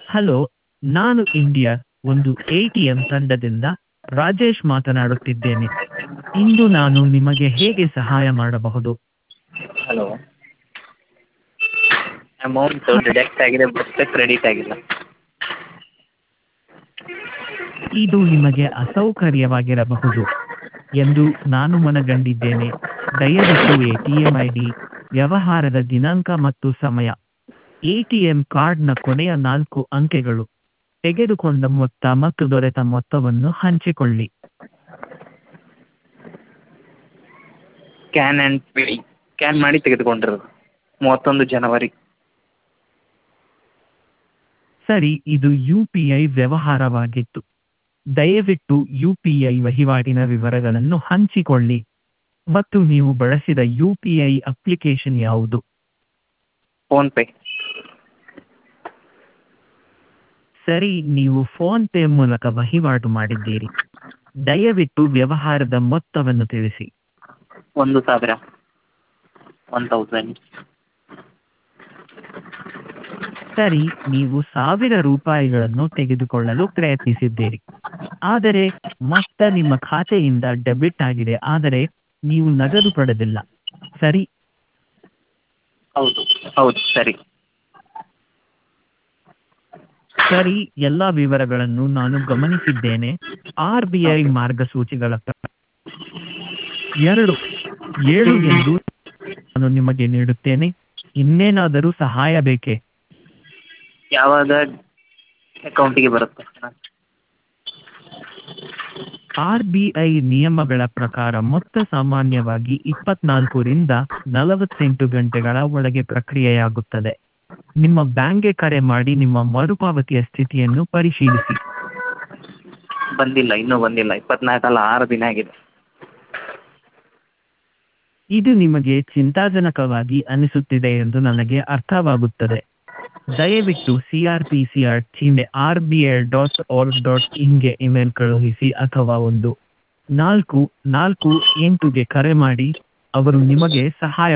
hello ನಾನು India ಒಂದು A T M ತಂಡದಿಂದ ರಾಜೇಶ್ ಮಾತನಾಡುತ್ತಿದ್ದೇನೆ ಇಂದು ನಾನು ನಿಮಗೆ ಹೇಗೆ ಸಹಾಯ ಮಾಡಬಹುದು ಹಲೋ ಅಮೌಂಟು ಡಿಡಕ್ಟ್ ಆಗಿದೆ ಬಟ್ ಕ್ರೆಡಿಟ್ ಆಗಿಲ್ಲ ಇದು ನಿಮಗೆ ಅಸೌಕರ್ಯವಾಗಿರಬಹುದು ಎಂದು ನಾನು ಮನಗಂಡಿದ್ದೇನೆ ದಯವಿಟ್ಟು A T M I D ವ್ಯವಹಾರದ ದಿನಾಂಕ ಮತ್ತು ಸಮಯ ಎ ಟಿ ಎಂ ಕಾರ್ಡ್ನ ಕೊನೆಯ ನಾಲ್ಕು ಅಂಕೆಗಳು ತೆಗೆದುಕೊಂಡ ಮೊತ್ತ ಮತ್ತು ದೊರೆತ ಮೊತ್ತವನ್ನು ಹಂಚಿಕೊಳ್ಳಿ ಸ್ಕ್ಯಾನ್ ಆ್ಯಂಡ್ ಪೇ ಸ್ಕ್ಯಾನ್ ಮಾಡಿ ತೆಗೆದುಕೊಂಡಿರೋದು ಮೂವತ್ತೊಂದು ಜನವರಿ ಸರಿ ಇದು ಯು ಪಿ ಐ ವ್ಯವಹಾರವಾಗಿತ್ತು ದಯವಿಟ್ಟು ಯು ಪಿ ಐ ವಹಿವಾಟಿನ ವಿವರಗಳನ್ನು ಹಂಚಿಕೊಳ್ಳಿ ಮತ್ತು ನೀವು ಬಳಸಿದ ಯು ಪಿ ಐ ಅಪ್ಲಿಕೇಶನ್ ಯಾವುದು ಫೋನ್ಪೇ ಸರಿ ನೀವು ಫೋನ್ ಪೇ ಮೂಲಕ ವಹಿವಾಟು ಮಾಡಿದ್ದೀರಿ ದಯವಿಟ್ಟು ವ್ಯವಹಾರದ ಮೊತ್ತವನ್ನು ತಿಳಿಸಿ ಒಂದು ಸಾವಿರ ಒನ್ ತೌಸಂಡ್ ಸರಿ ನೀವು ಸಾವಿರ ರೂಪಾಯಿಗಳನ್ನು ತೆಗೆದುಕೊಳ್ಳಲು ಪ್ರಯತ್ನಿಸಿದ್ದೀರಿ ಆದರೆ ಮೊತ್ತ ನಿಮ್ಮ ಖಾತೆಯಿಂದ ಡೆಬಿಟ್ ಆಗಿದೆ ಆದರೆ ನೀವು ನಗದು ಪಡೆದಿಲ್ಲ ಸರಿ ಹೌದು ಹೌದು ಸರಿ ಸರಿ ಎಲ್ಲ ವಿವರಗಳನ್ನು ನಾನು ಗಮನಿಸಿದ್ದೇನೆ ಆರ್ ಬಿ ಐ ಮಾರ್ಗಸೂಚಿಗಳ ಪ್ರಕಾರ ಎರಡು ಏಳು ಎಂದು ನಾನು ನಿಮಗೆ ನೀಡುತ್ತೇನೆ ಇನ್ನೇನಾದರೂ ಸಹಾಯ ಬೇಕೇ ಯಾವಾಗ ಅಕೌಂಟಿಗೆ ಬರುತ್ತೆ ಆರ್ ಬಿ ಐ ನಿಯಮಗಳ ಪ್ರಕಾರ ಮೊತ್ತ ಸಾಮಾನ್ಯವಾಗಿ ಇಪ್ಪತ್ನಾಲ್ಕರಿಂದ ನಲವತ್ತೆಂಟು ಗಂಟೆಗಳ ಒಳಗೆ ಪ್ರಕ್ರಿಯೆಯಾಗುತ್ತದೆ ನಿಮ್ಮ ಬ್ಯಾಂಕ್ಗೆ ಕರೆ ಮಾಡಿ ನಿಮ್ಮ ಮರುಪಾವತಿಯ ಸ್ಥಿತಿಯನ್ನು ಪರಿಶೀಲಿಸಿ ಬಂದಿಲ್ಲ ಇನ್ನೂ ಬಂದಿಲ್ಲ ಇಪ್ಪತ್ನಾಲ್ಕಲ್ಲ ಆರು ದಿನ ಆಗಿದೆ ಇದು ನಿಮಗೆ ಚಿಂತಾಜನಕವಾಗಿ ಅನಿಸುತ್ತಿದೆ ಎಂದು ನನಗೆ ಅರ್ಥವಾಗುತ್ತದೆ ದಯವಿಟ್ಟು C R P C R ಚಿಹ್ನೆ R B I dot R dot ಇನ್ಗೆ ಇಮೇಲ್ ಕಳುಹಿಸಿ ಅಥವಾ ಒಂದು ನಾಲ್ಕು ನಾಲ್ಕು ಎಂಟುಗೆ ಕರೆ ಮಾಡಿ ಅವರು ನಿಮಗೆ ಸಹಾಯ